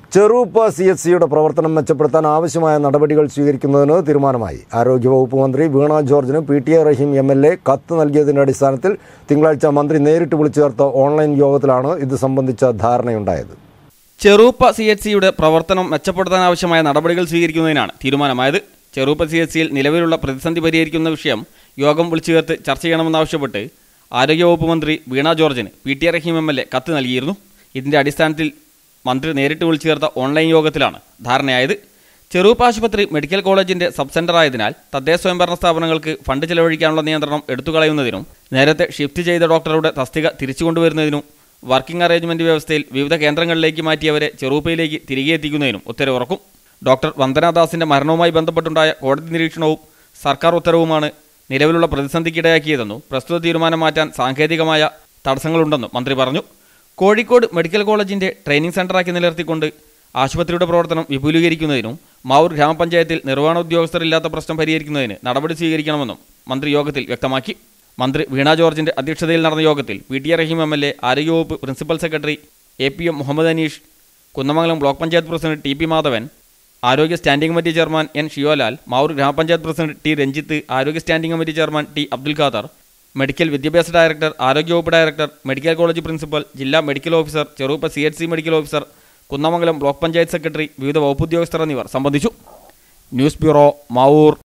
ചെറുപ്പ C H സിയുടെ പ്രവർത്തനം മെച്ചപ്പെടുത്താൻ ആവശ്യമായ നടപടികൾ സ്വീകരിക്കുന്നതിന് തീരുമാനമായി ആരോഗ്യവകുപ്പ് മന്ത്രി വീണ ജോർജിന് P T A Rahim M L A കത്ത് നൽകിയതിന്റെ അടിസ്ഥാനത്തിൽ തിങ്കളാഴ്ച മന്ത്രി നേരിട്ട് വിളിച്ചു ചേർത്ത ഓൺലൈൻ യോഗത്തിലാണ് ഇത് സംബന്ധിച്ച ധാരണയുണ്ടായത് ചെറുപ്പ സി എച്ച് സിയുടെ പ്രവർത്തനം മെച്ചപ്പെടുത്താൻ ആവശ്യമായ നടപടികൾ സ്വീകരിക്കുന്നതിനാണ് തീരുമാനമായത് ചെറുപ്പ സി എച്ച് സിയിൽ നിലവിലുള്ള പ്രതിസന്ധി പരിഹരിക്കുന്ന വിഷയം യോഗം വിളിച്ചു ചേർത്ത് ചർച്ച ചെയ്യണമെന്നാവശ്യപ്പെട്ട് ആരോഗ്യവകുപ്പ് മന്ത്രി വീണ ജോർജിന് P T A Rahim M L A കത്ത് നൽകിയിരുന്നു ഇതിന്റെ അടിസ്ഥാനത്തിൽ മന്ത്രി നേരിട്ട് വിളിച്ചു ചേർത്ത ഓൺലൈൻ യോഗത്തിലാണ് ധാരണയായത് ചെറുപ്പ ആശുപത്രി മെഡിക്കൽ കോളേജിന്റെ സബ് സെന്റർ ആയതിനാൽ തദ്ദേശ സ്വയംഭരണ സ്ഥാപനങ്ങൾക്ക് ഫണ്ട് ചെലവഴിക്കാനുള്ള നിയന്ത്രണം എടുത്തുകളയുന്നതിനും നേരത്തെ ഷിഫ്റ്റ് ചെയ്ത ഡോക്ടറുടെ തസ്തിക തിരിച്ചു കൊണ്ടുവരുന്നതിനും വർക്കിംഗ് അറേഞ്ച്മെന്റ് വ്യവസ്ഥയിൽ വിവിധ കേന്ദ്രങ്ങളിലേക്ക് മാറ്റിയവരെ ചെറുപ്പയിലേക്ക് തിരികെ എത്തിക്കുന്നതിനും ഉത്തരവിറക്കും ഡോക്ടർ വന്ദനാദാസിന്റെ മരണവുമായി ബന്ധപ്പെട്ടുണ്ടായ കോടതി നിരീക്ഷണവും സർക്കാർ ഉത്തരവുമാണ് നിലവിലുള്ള പ്രതിസന്ധിക്കിടയാക്കിയതെന്നും പ്രസ്തുത തീരുമാനം മാറ്റാൻ സാങ്കേതികമായ തടസ്സങ്ങളുണ്ടെന്നും മന്ത്രി പറഞ്ഞു കോഴിക്കോട് മെഡിക്കൽ കോളേജിന്റെ ട്രെയിനിംഗ് സെന്ററാക്കി നിലനിർത്തിക്കൊണ്ട് ആശുപത്രിയുടെ പ്രവർത്തനം വിപുലീകരിക്കുന്നതിനും മാവൂർ ഗ്രാമപഞ്ചായത്തിൽ നിർവഹണ ഉദ്യോഗസ്ഥരില്ലാത്ത പ്രശ്നം പരിഹരിക്കുന്നതിന് നടപടി സ്വീകരിക്കണമെന്നും മന്ത്രി യോഗത്തിൽ വ്യക്തമാക്കി മന്ത്രി വീണ ജോർജിന്റെ അധ്യക്ഷതയിൽ നടന്ന യോഗത്തിൽ P T A Rahim M L A ആരോഗ്യവകുപ്പ് principal secretary A P M Muhammad Aneesh Kunnamangalam block panchayat president T P Madhavan ആരോഗ്യ standing committee chairman N Shiyolal Mavoor ഗ്രാമപഞ്ചായത്ത് പ്രസിഡന്റ് ടി രഞ്ജിത്ത് ആരോഗ്യ standing committee chairman T Abdul Khader medical വിദ്യാഭ്യാസ ഡയറക്ടർ ആരോഗ്യവകുപ്പ് ഡയറക്ടർ മെഡിക്കൽ കോളേജ് പ്രിൻസിപ്പൽ ജില്ലാ medical officer Cheruppa C H C medical officer Kunnamangalam block panchayat secretary വിവിധ വകുപ്പ് ഉദ്യോഗസ്ഥർ എന്നിവർ സംബന്ധിച്ചു ന്യൂസ് ബ്യൂറോ മാവൂർ